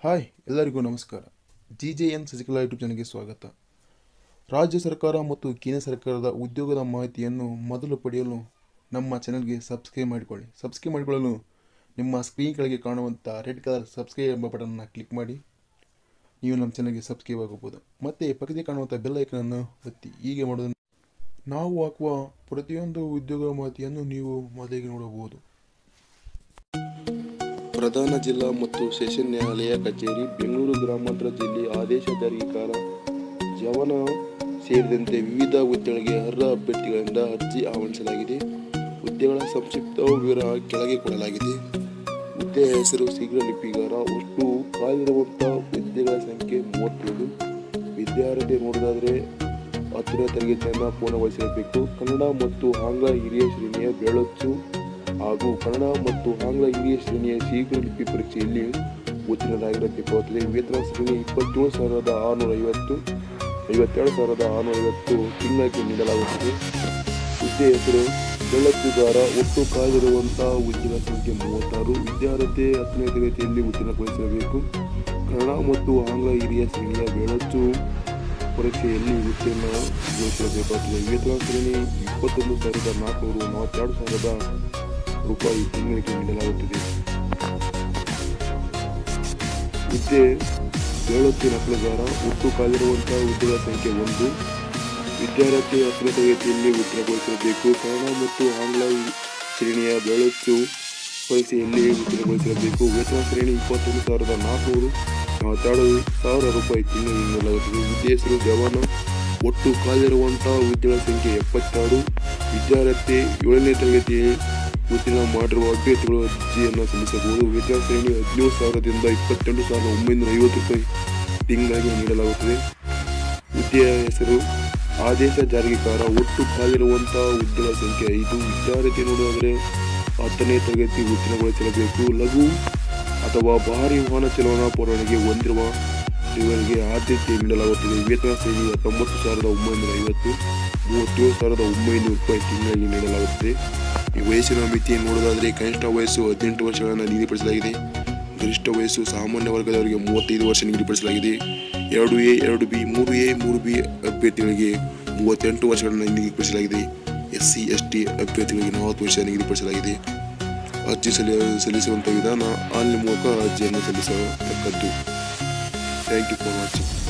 hi ಎಲ್ಲರಿಗೂ ನಮಸ್ಕಾರ G J N Sasikala YouTube ಚಾನಲ್ಗೆ ಸ್ವಾಗತ ರಾಜ್ಯ ಸರ್ಕಾರ ಮತ್ತು ಕೇಂದ್ರ ಸರ್ಕಾರದ ಉದ್ಯೋಗದ ಮಾಹಿತಿಯನ್ನು ಮೊದಲು ಪಡೆಯಲು ನಮ್ಮ ಚಾನಲ್ಗೆ ಸಬ್ಸ್ಕ್ರೈಬ್ ಮಾಡಿಕೊಳ್ಳಿ ಸಬ್ಸ್ಕ್ರೈಬ್ ಮಾಡಿಕೊಳ್ಳಲು ನಿಮ್ಮ ಸ್ಕ್ರೀನ್ ಕೆಳಗೆ ಕಾಣುವಂಥ ರೆಡ್ ಕಲರ್ ಸಬ್ಸ್ಕ್ರೈಬ್ ಎಂಬ ಬಟನ್ನ ಕ್ಲಿಕ್ ಮಾಡಿ ನೀವು ನಮ್ಮ ಚಾನಲ್ಗೆ ಸಬ್ಸ್ಕ್ರೈಬ್ ಆಗಬಹುದು ಮತ್ತು ಪಕ್ಕದಲ್ಲಿ ಕಾಣುವಂಥ ಬೆಲ್ ಐಕನನ್ನು ಒತ್ತಿ ಹೀಗೆ ಮಾಡೋದನ್ನು ನಾವು ಹಾಕುವ ಪ್ರತಿಯೊಂದು ಉದ್ಯೋಗ ಮಾಹಿತಿಯನ್ನು ನೀವು ಮೊದಲಿಗೆ ನೋಡಬಹುದು ಪ್ರಧಾನ ಜಿಲ್ಲಾ ಮತ್ತು ಸೆಷನ್ ನ್ಯಾಯಾಲಯ ಕಚೇರಿ ಬೆಂಗಳೂರು ಗ್ರಾಮಾಂತರ ಜಿಲ್ಲೆ ಆದೇಶ ಜಾರಿಕಾರ ಜವನ ಸೇರಿದಂತೆ ವಿವಿಧ ಹುದ್ದೆಗಳಿಗೆ ಅರ್ಹ ಅಭ್ಯರ್ಥಿಗಳಿಂದ ಅರ್ಜಿ ಆಹ್ವಾನಿಸಲಾಗಿದೆ ಹುದ್ದೆಗಳ ಸಂಕ್ಷಿಪ್ತ ವಿವರ ಕೆಳಗೆ ಕೊಡಲಾಗಿದೆ ಹುದ್ದೆಯ ಹೆಸರು ಶೀಘ್ರ ಲಿಪಿಗಾರ ಒಟ್ಟು ಕಾಲಿರುವಂಥ ಹುದ್ದೆಗಳ ಸಂಖ್ಯೆ ಮೂವತ್ತೇಳು ವಿದ್ಯಾರ್ಥಿ ನೋಡೋದಾದರೆ ಹತ್ತನೇ ತರಗತಿಯನ್ನು ಪೂರ್ಣಗೊಳಿಸಿರಬೇಕು ಕನ್ನಡ ಮತ್ತು ಆಂಗ್ಲ ಹಿರಿಯ ಶ್ರೇಣಿಯ ಬೆಳಚು ಹಾಗೂ ಕನ್ನಡ ಮತ್ತು ಆಂಗ್ಲ ಹಿರಿಯ ಶ್ರೇಣಿಯ ಶೀಘ್ರ ಲಿಪಿ ಪರೀಕ್ಷೆಯಲ್ಲಿ ಉತ್ತೀರ್ಣರಾಗಿರಬೇಕಾಗುತ್ತದೆ ವೇತನ ಶ್ರೇಣಿ ಇಪ್ಪತ್ತೇಳು ಸಾವಿರದ ಆರುನೂರ ಐವತ್ತು ಐವತ್ತೆರಡು ಸಾವಿರದ ಆರುನೂರ ಐವತ್ತು ತಿಂಗಳಿಗೆ ನೀಡಲಾಗುತ್ತದೆ ಹುದ್ದೆ ಹೆಸರು ಬೆಳಚುಗಾರ ಒಟ್ಟು ಕಾದಿರುವಂತಹ ಹುದ್ದೆಗಳ ಸಂಖ್ಯೆ ಮೂವತ್ತಾರು ವಿದ್ಯಾರ್ಥಿ ಹತ್ತನೇ ತರಗತಿಯಲ್ಲಿ ಉತ್ತೀರ್ಣಗೊಳಿಸಬೇಕು ಕನ್ನಡ ಮತ್ತು ಆಂಗ್ಲ ಹಿರಿಯ ಶ್ರೇಣಿಯ ಬೆಳಚು ಪರೀಕ್ಷೆಯಲ್ಲಿ ಉತ್ತೀರ್ಣಗೊಳಿಸಬೇಕಾಗುತ್ತದೆ ವೇತನ ಶ್ರೇಣಿ ಇಪ್ಪತ್ತೊಂದು ಸಾವಿರದ ನಾಲ್ಕುನೂರು ನಲವತ್ತೆರಡು ಸಾವಿರದ ರೂಪಾಯಿ ತಿಂಗಳಿಗೆ ನೀಡಲಾಗುತ್ತದೆ ಹುದ್ದೆ ಏಳತ್ತು ನಕಲುಗಾರ ಒಟ್ಟು ಕಾಲಿರುವಂತಹ ಹುದ್ದೆಗಳ ಸಂಖ್ಯೆ ಒಂದು ವಿದ್ಯಾರ್ಥಿ ಹತ್ತನೇ ತರಗತಿಯಲ್ಲಿ ಉತ್ತೀರ್ಣಗೊಳಿಸಬೇಕು ಕನ್ನಡ ಮತ್ತು ಆಂಗ್ಲ ಶ್ರೇಣಿಯ ಬೆಳಚು ಪರೀಕ್ಷೆಯಲ್ಲಿ ಉತ್ತೀರ್ಣಗೊಳಿಸಬೇಕು ವೇತನ ಶ್ರೇಣಿ ಇಪ್ಪತ್ತೊಂದು ಸಾವಿರದ ನಾಲ್ಕುನೂರು ನಲವತ್ತೆರಡು ಸಾವಿರ ರೂಪಾಯಿ ತಿಂಗಳಿಗೆ ನೀಡಲಾಗುತ್ತದೆ ಹುದ್ದೆ ಹೆಸರು ಜವಾನ ಒಟ್ಟು ಕಾಲಿರುವಂತಹ ಹುದ್ದೆಗಳ ಸಂಖ್ಯೆ ಎಪ್ಪತ್ತೆರಡು ವಿದ್ಯಾರ್ಥಿ ಏಳನೇ ತರಗತಿ ಉತ್ತೀರ್ಣ ಮಾಡಿರುವ ಅಭ್ಯರ್ಥಿಗಳು ಅರ್ಜಿಯನ್ನು ಸಲ್ಲಿಸಬಹುದು ವೇತನ ಶ್ರೇಣಿ ಹದಿನೇಳು ಸಾವಿರದಿಂದ ಇಪ್ಪತ್ತೆಂಟು ಸಾವಿರದ ಒಂಬೈನೂರ ಐವತ್ತು ರೂಪಾಯಿ ತಿಂಗಳಿಗೆ ನೀಡಲಾಗುತ್ತದೆ ಹುದ್ದೆಯ ಹೆಸರು ಆದೇಶ ಜಾರಿಗೆಕಾರ ಒಟ್ಟು ಕಾಲಿರುವಂತಹ ಹುದ್ದೆಗಳ ಸಂಖ್ಯೆ ಐದು ವಿದ್ಯಾರ್ಥಿ ನೋಡೋದಾದರೆ ಹತ್ತನೇ ತರಗತಿ ಉತ್ತೀರ್ಣಗೊಳಿಸಬೇಕು ಲಘು ಅಥವಾ ಭಾರಿ ವಾಹನ ಚಲನಾ ಪರವಾನಗಿ ಹೊಂದಿರುವ ಇವರಿಗೆ ಆದ್ಯತೆ ನೀಡಲಾಗುತ್ತದೆ ವೇತನ ಶ್ರೇಣಿ ಹತ್ತೊಂಬತ್ತು ಸಾವಿರದ ಒಂಬೈನೂರ ಐವತ್ತು ಮೂವತ್ತೇಳು ಸಾವಿರದ ಒಂಬೈನೂರು ರೂಪಾಯಿ ತಿಂಗಳಿಗೆ ನೀಡಲಾಗುತ್ತದೆ ಈ ವಯಸ್ಸಿನ ಮಿತಿ ನೋಡೋದಾದರೆ ಕನಿಷ್ಠ ವಯಸ್ಸು ಹದಿನೆಂಟು ವರ್ಷಗಳನ್ನು ನಿಗದಿಪಡಿಸಲಾಗಿದೆ ಗರಿಷ್ಠ ವಯಸ್ಸು ಸಾಮಾನ್ಯ ವರ್ಗದವರಿಗೆ ಮೂವತ್ತೈದು ವರ್ಷ ನಿಗದಿಪಡಿಸಲಾಗಿದೆ ಎರಡು ಎ ಎರಡು ಬಿ ಮೂರು ಎ ಮೂರು ಬಿ ಅಭ್ಯರ್ಥಿಗಳಿಗೆ ಮೂವತ್ತೆಂಟು ವರ್ಷಗಳನ್ನು ನಿಗದಿಪಡಿಸಲಾಗಿದೆ ಎಸ್ ಸಿ ಎಸ್ ಟಿ ಅಭ್ಯರ್ಥಿಗಳಿಗೆ ನಲವತ್ತು ವರ್ಷ ನಿಗದಿಪಡಿಸಲಾಗಿದೆ ಅರ್ಜಿ ಸಲ್ಲಿ ಸಲ್ಲಿಸುವಂಥ ವಿಧಾನ ಆನ್ಲೈನ್ ಮೂಲಕ ಅರ್ಜಿಯನ್ನು ಸಲ್ಲಿಸತಕ್ಕದ್ದು ಥ್ಯಾಂಕ್ ಯು ಫಾರ್ ವಾಚಿಂಗ್